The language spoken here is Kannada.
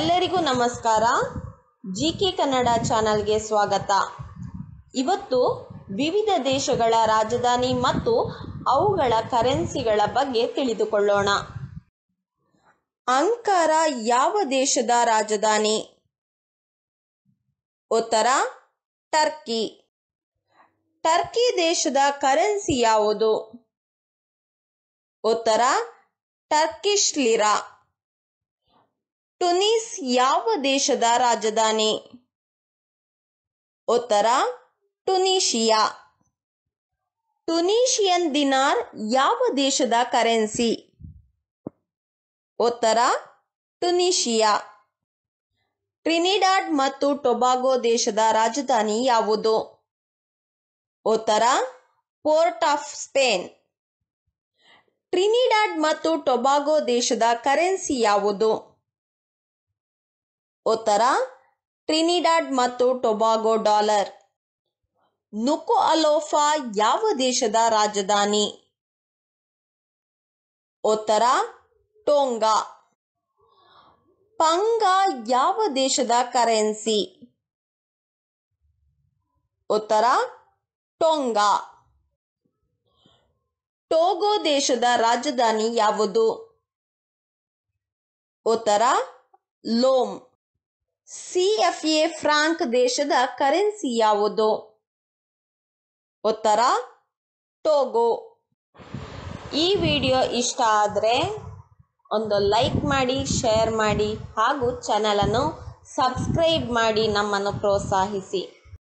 ಎಲ್ಲರಿಗೂ ನಮಸ್ಕಾರ ಜಿ ಕೆ ಕನ್ನಡ ಚಾನಲ್ಗೆ ಸ್ವಾಗತ ಇವತ್ತು ವಿವಿಧ ದೇಶಗಳ ರಾಜಧಾನಿ ಮತ್ತು ಅವುಗಳ ಕರೆನ್ಸಿಗಳ ಬಗ್ಗೆ ತಿಳಿದುಕೊಳ್ಳೋಣ ಅಂಕಾರ ಯಾವ ದೇಶದ ರಾಜಧಾನಿ ಉತ್ತರ ಟರ್ಕಿ ಟರ್ಕಿ ದೇಶದ ಕರೆನ್ಸಿ ಯಾವುದು ಉತ್ತರ ಟರ್ಕಿಶ್ ಲಿರಾ ಟುನಿಸ್ ಯಾವ ದೇಶದ ರಾಜಧಾನಿ ಉತ್ತರ ಟುನೀಷಿಯಾ ಟುನೀಷಿಯನ್ ದಿನಾರ್ ಯಾವ ದೇಶದ ಕರೆನ್ಸಿ ಉತ್ತರ ಟುನೀಷಿಯಾ ಟ್ರಿನಿಡಾಡ್ ಮತ್ತು ಟೊಬಾಗೋ ದೇಶದ ರಾಜಧಾನಿ ಯಾವುದು ಉತ್ತರ ಪೋರ್ಟ್ ಆಫ್ ಸ್ಪೇನ್ ಟ್ರಿನಿಡಾಡ್ ಮತ್ತು ಟೊಬಾಗೋ ದೇಶದ ಕರೆನ್ಸಿ ಯಾವುದು ಉತ್ತರ ಟ್ರಿನಿಡಾಡ್ ಮತ್ತು ಟೊಬಾಗೋ ಡಾಲರ್ ನುಕು ಅಲೋಫಾ ಯಾವ ದೇಶದ ರಾಜಧಾನಿ ಉತ್ತರ ಟೋಂಗಾ ಪಂಗಾ ಯಾವ ದೇಶದ ಕರೆನ್ಸಿ ಉತ್ತರ ಟೋಂಗಾ ಟೋಗೋ ದೇಶದ ರಾಜಧಾನಿ ಯಾವುದು ಉತ್ತರ ಲೋಮ್ ಸಿಎಫ್ಎ ಫ್ರಾಂಕ್ ದೇಶದ ಕರೆನ್ಸಿ ಯಾವುದು ಉತ್ತರ ಟೋಗೋ ಈ ವಿಡಿಯೋ ಇಷ್ಟ ಆದರೆ ಒಂದು ಲೈಕ್ ಮಾಡಿ ಶೇರ್ ಮಾಡಿ ಹಾಗೂ ಚಾನಲನ್ನು ಸಬ್ಸ್ಕ್ರೈಬ್ ಮಾಡಿ ನಮ್ಮನ್ನು ಪ್ರೋತ್ಸಾಹಿಸಿ